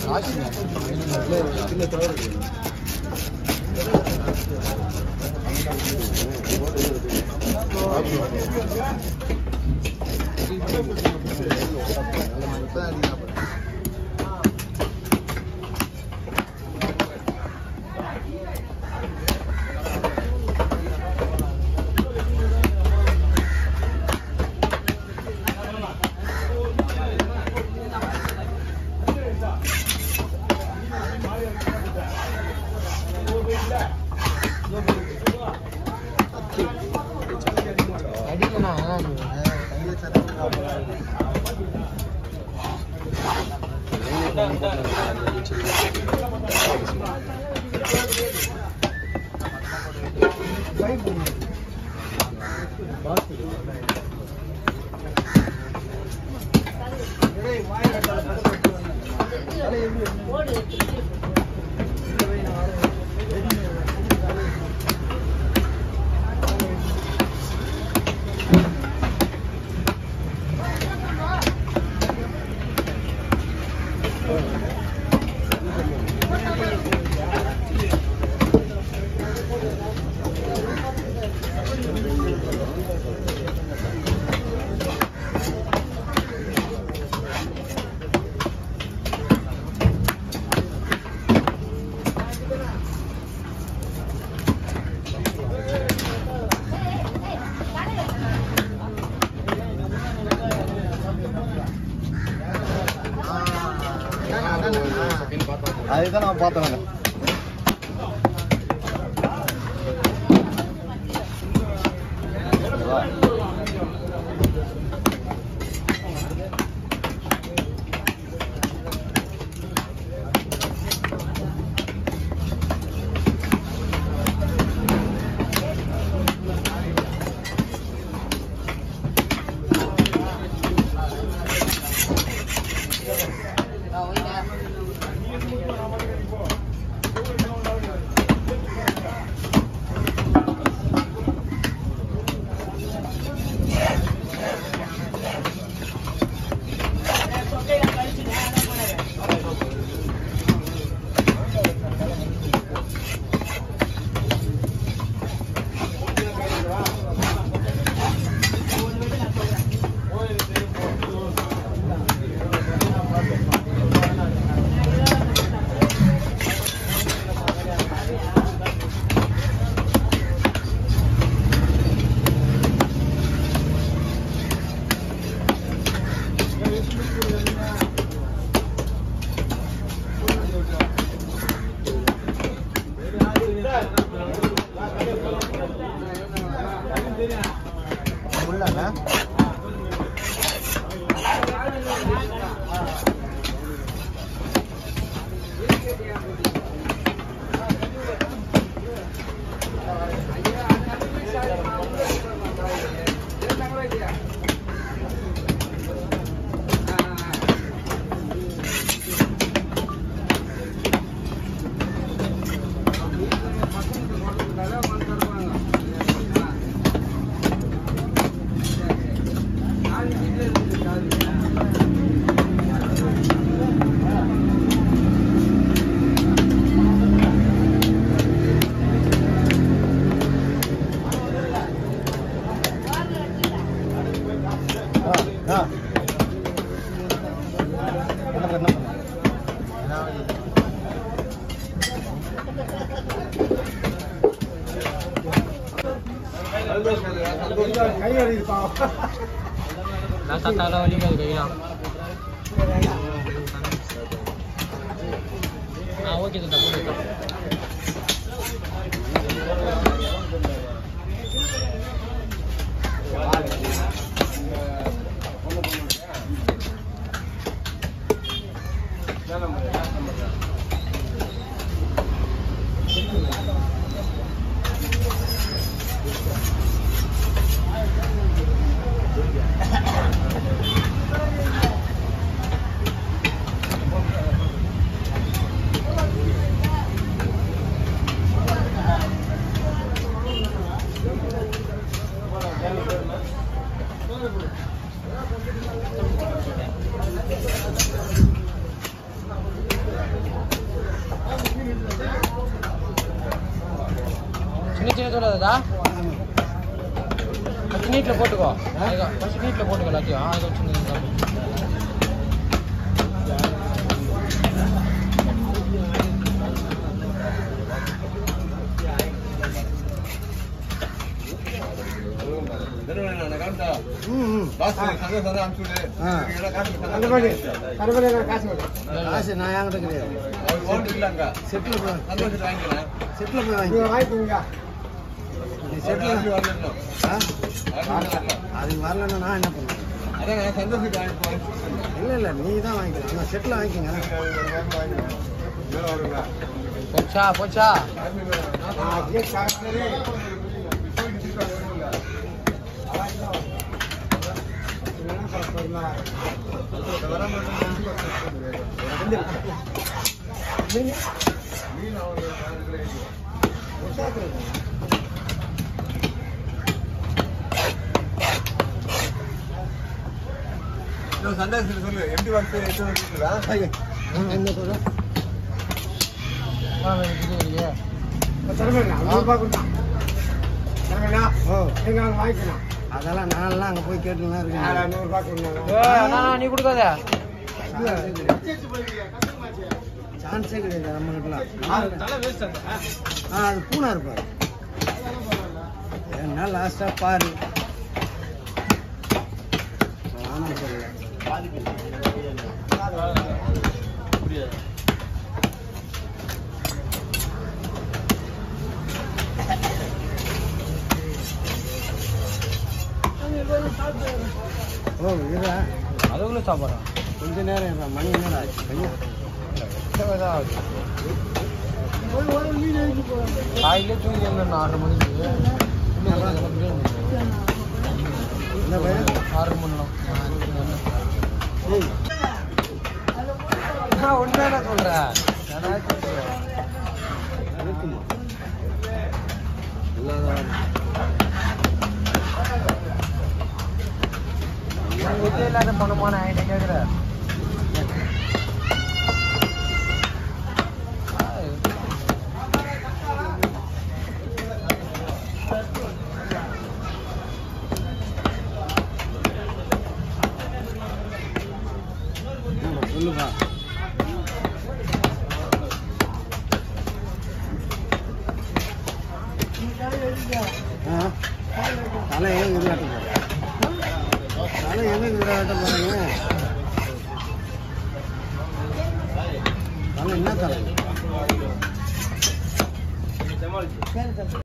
அதுதான் நான் பார்த்தேன் உள்ளாங்க ஆ ஆ என்ன பண்ண லாஸ்டா தலை வலிக்காது கையெல்லாம் ஆ ஓகே தாத்தா போட்டு சொல்லுதா ஃபஸ்ட் நீட்டில் போட்டுக்கோ ஃபஸ்ட் நீட்டில் போட்டுக்கோ எல்லாத்தையும் அது வச்சுருந்தீங்க ம் ம் ஆ. காசு நான் என்கிட்ட கிடையாது செட்டில் போய் செட்டில் போய் வாங்கி நீ செட்டில் ஆ அதுக்கு வரலன்னா நான் என்ன பண்ணுவேன் இல்லை இல்லை நீ தான் வாங்கிக்கலாம் நான் செட்டில் வாங்கிக்கங்க போச்சா போச்சா ஐயே, ம், என்ன சொல்ற? ஆ, எனக்கு இது இல்லையே ஓ அதெல்லாம் நான்லாம் அங்கே போய் கேட்டுலாம் இருக்கேன் ஏய், அண்ணா, நீ கொடுக்காத சான்ஸே கிடையாது நம்ம கிட்டலாம் ஆ அது பூனை இருப்பாரு என்ன லாஸ்டா பாரு ஆனா சொல்லல ஓ இதா அதுக்குள்ள சாப்பிட்றேன் கொஞ்ச நேரம் இருப்பா மணி நேரம் ஆச்சு பையன் காலையிலே தூங்கி எழுந்தேன் ஆறரை மணிக்கு இந்த பையன் ஆறு மணிலாம் ஏய் நான் உண்மையான சொல்றேன் இருக்குமா இல்லாத விஜய் இல்லாத பணமான ஆயிட்ட கேட்குற ஆமா, சொல்லுப்பா ஆ தலை ஏன் விளையாட்டு தலை எங்க விளையாட்ட போறீங்க தலை என்ன தலை